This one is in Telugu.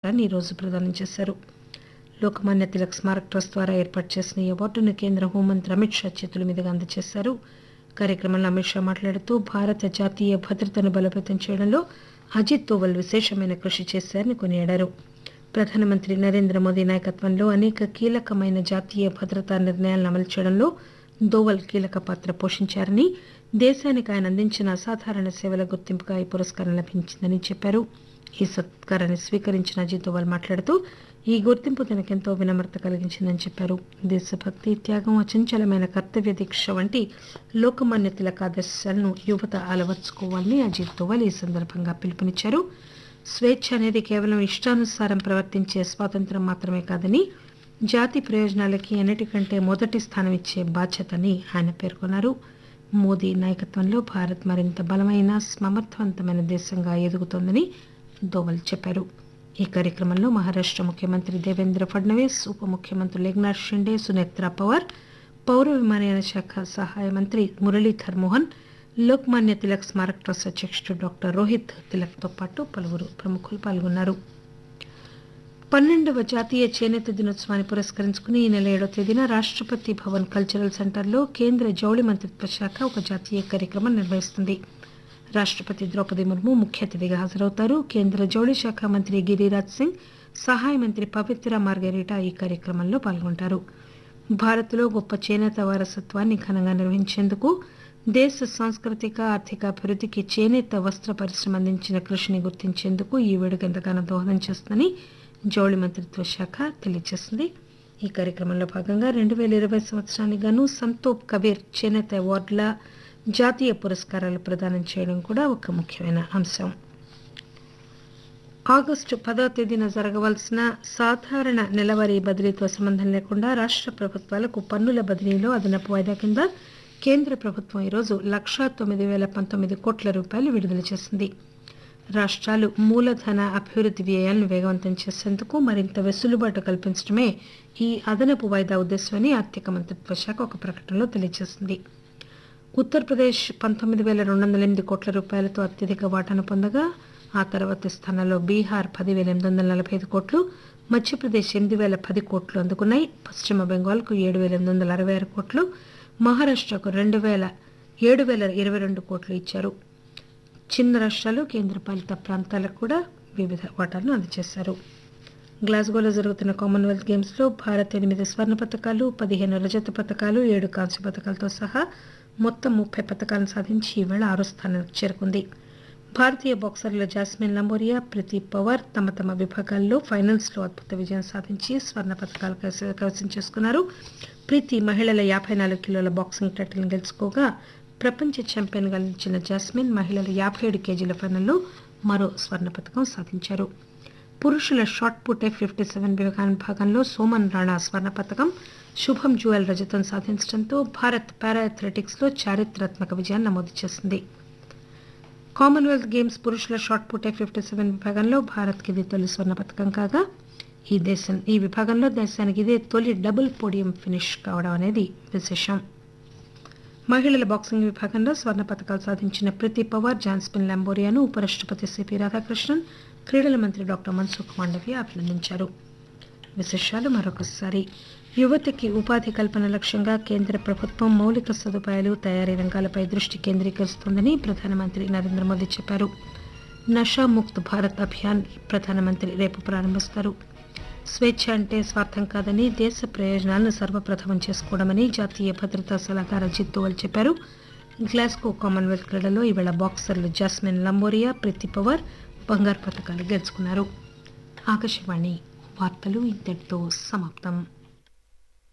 పురస్కారాన్ని ఈరోజు ప్రదానం చేశారు లోకమాన్య తిలక్ స్మారక్ ట్రస్ట్ ద్వారా ఏర్పాటు చేసిన ఈ అవార్డును కేంద్ర హోంమంత్రి అమిత్ షా చేతుల మీదుగా అందజేశారు కార్యక్రమంలో అమిత్ షా మాట్లాడుతూ భారత జాతీయ భద్రతను బలోపేతం చేయడంలో అజిత్ దోవల్ విశేషమైన కృషి చేశారని కొనియాడారు ప్రధానమంత్రి నరేంద్ర మోదీ నాయకత్వంలో అనేక కీలకమైన జాతీయ భద్రతా నిర్ణయాలను అమలు చేయడంలో దోవల్ కీలక పాత్ర పోషించారని దేశానికి ఆయన అందించిన అసాధారణ సేవల గుర్తింపుగా ఈ పురస్కారం లభించిందని చెప్పారు ఈ సత్కారాన్ని స్వీకరించిన అజిత్ దోవల్ మాట్లాడుతూ ఈ గుర్తింపు తనకెంతో వినమ్రత కలిగించిందని చెప్పారు దేశభక్తి త్యాగం అచంచలమైన కర్తవ్య దీక్ష వంటి లోకమాన్య తిలక ఆదర్శాలను యువత అలవర్చుకోవాలని అజిత్ దోవల్ ఈ సందర్భంగా పిలుపునిచ్చారు స్వేచ్ఛ అనేది కేవలం ఇష్టానుసారం ప్రవర్తించే స్వాతంత్రం మాత్రమే కాదని జాతి ప్రయోజనాలకి అన్నిటికంటే మొదటి స్థానం ఇచ్చే బాధ్యతని ఆయన పేర్కొన్నారు మోదీ నాయకత్వంలో భారత్ మరింత బలమైన సమర్థవంతమైన దేశంగా ఎదుగుతోందని దోవల్ చెప్పారు ఈ కార్యక్రమంలో మహారాష్ట ముఖ్యమంత్రి దేవేంద్ర ఫడ్నవీస్ ఉప ముఖ్యమంత్రులు ఏక్నాథ్ షిండే సునేత్రా పవార్ పౌర విమానయాన శాఖ సహాయ మంత్రి మురళీధర్ మోహన్ లోక్మాన్య తిలక్ స్మారక్ ట్రస్ట్ అధ్యక్షుడు డాక్టర్ రోహిత్ తిలక్తో పాటు పలువురు ప్రముఖులు పాల్గొన్నారు పన్నెండవ జాతీయ చేనేత దినోత్సవాన్ని పురస్కరించుకుని ఈ నెల ఏడో తేదీన రాష్టపతి భవన్ కల్చరల్ సెంటర్లో కేంద్ర జౌళి మంత్రిత్వ శాఖ ఒక జాతీయ కార్యక్రమం నిర్వహిస్తుంది రాష్టపతి ద్రౌపది ముర్ము ముఖ్య అతిథిగా హాజరవుతారు కేంద్ర జౌళి శాఖ మంత్రి గిరిరాజ్ సింగ్ సహాయ మంత్రి పవిత్ర మార్గరీటా ఈ కార్యక్రమంలో పాల్గొంటారు భారత్లో గొప్ప చేనేత వారసత్వాన్ని ఘనంగా నిర్వహించేందుకు దేశ సాంస్కృతిక ఆర్థిక అభివృద్ధికి చేనేత వస్త్ర పరిశ్రమ అందించిన కృషిని గుర్తించేందుకు ఈ వేడుక ఎంతగానో దోహదం చేస్తుందని జౌళి మంత్రిత్వ శాఖ తెలియజేసింది ఈ కార్యక్రమంలో భాగంగా రెండు వేల ఇరవై సంవత్సరానికి గాను సంతోప్ కబీర్ చేనేత అవార్డుల జాతీయ పురస్కారాలు ప్రదానం చేయడం కూడా ఒక ముఖ్యమైన అంశం ఆగస్టు పదో తేదీన జరగవలసిన సాధారణ నెలవారీ బదిలీతో సంబంధం లేకుండా రాష్ట్ర ప్రభుత్వాలకు పన్నుల బదిలీలో అదనపు వాయిదా కింద కేంద్ర ప్రభుత్వం ఈరోజు లక్షా తొమ్మిది వేల పంతొమ్మిది కోట్ల రూపాయలు విడుదల చేసింది రాష్ట్రాలు మూలధన అభివృద్ధి వ్యయాలను వేగవంతం చేసేందుకు మరింత వెసులుబాటు కల్పించడమే ఈ అదనపు వాయిదా ఉద్దేశమని ఆర్థిక మంత్రిత్వ శాఖ ఒక ప్రకటనలో తెలియజేసింది ఉత్తరప్రదేశ్ పంతొమ్మిది వేల రెండు వందల ఎనిమిది కోట్ల రూపాయలతో అత్యధిక వాటాను పొందగా ఆ తర్వాతి స్థానంలో బీహార్ పదివేల ఎనిమిది వందల నలభై ఐదు కోట్లు మధ్యప్రదేశ్ ఎనిమిది వేల పది కోట్లు అందుకున్నాయి పశ్చిమ బెంగాల్కు ఏడు వేల ఎనిమిది వందల అరవై ఆరు కోట్లు మహారాష్ట్రకు రెండు వేల ఏడు వేల ఇరవై రెండు కోట్లు ఇచ్చారు చిన్న రాష్ట్రాలు కేంద్రపాలిత ప్రాంతాలకు కూడా వివిధ వాటాలను అందజేశారు గ్లాస్గోలో జరుగుతున్న కామన్వెల్త్ గేమ్స్లో భారత్ ఎనిమిది స్వర్ణ పథకాలు పదిహేను రజత పథకాలు ఏడు కాంస్య పథకాలతో సహా మొత్తం ముప్పై పథకాలను సాధించి ఈవేళ ఆరో స్థానానికి చేరుకుంది భారతీయ బాక్సర్ల జాస్మిన్ లంబోరియా ప్రదీప్ పవార్ తమ తమ విభాగాల్లో ఫైనల్స్లో అద్భుత విజయం సాధించి స్వర్ణ పథకాలు కైవస- కైవసం చేసుకున్నారు ప్రీతి మహిళల యాభై నాలుగు కిలోల బాక్సింగ్ టైటిల్ని గెలుచుకోగా ప్రపంచ ఛాంపియన్గా నిలిచిన జాస్మిన్ మహిళల యాభై ఏడు కేజీల ఫైనల్లో మరో స్వర్ణ పథకం సాధించారు పురుషుల shot put F fifty seven విభాగం భాగంలో సోమన్ రాణా స్వర్ణ పథకం శుభం జువల్ రజతం సాధించడంతో భారత్ పారా అథ్లెటిక్స్లో చారిత్రాత్మక విజయాన్ని నమోదు చేసింది కామన్వెల్త్ గేమ్స్ పురుషుల shot put F fifty seven విభాగంలో భారత్కి ఇది తొలి స్వర్ణ పథకం కాగా ఈ దేశం ఈ విభాగంలో దేశానికి ఇదే తొలి డబుల్ పోడియం ఫినిష్ కావడం అనేది విశేషం మహిళల బాక్సింగ్ విభాగంలో స్వర్ణ పథకాలు సాధించిన ప్రతి పవార్ జాన్స్పిన్ లంబోరియాను ఉపరాష్ట్రపతి సిపి రాధాకృష్ణన్ క్రీడల మంత్రి డాక్టర్ మన్సుఖ్ మాండవ్య అభినందించారు విశేషాలు మరొకసారి యువతకి ఉపాధి కల్పన లక్ష్యంగా కేంద్ర ప్రభుత్వం మౌలిక సదుపాయాలు తయారీ రంగాలపై దృష్టి కేంద్రీకరిస్తోందని ప్రధానమంత్రి నరేంద్ర మోదీ చెప్పారు నషా ముక్త్ భారత్ అభియాన్ ప్రధానమంత్రి రేపు ప్రారంభిస్తారు స్వేచ్ఛ అంటే స్వార్థం కాదని దేశ ప్రయోజనాలను సర్వప్రథమం చేసుకోవడమని జాతీయ భద్రతా సలహాదారు అజిత్ దోవల్ చెప్పారు గ్లాస్గో కామన్వెల్త్ క్రీడలో ఈవేళ బాక్సర్లు జాస్మిన్ లంబోరియా ప్రీతి పవార్ బంగారు పథకాలు గెలుచుకున్నారు ఆకాశవాణి వార్తలు ఇంతటితో సమాప్తం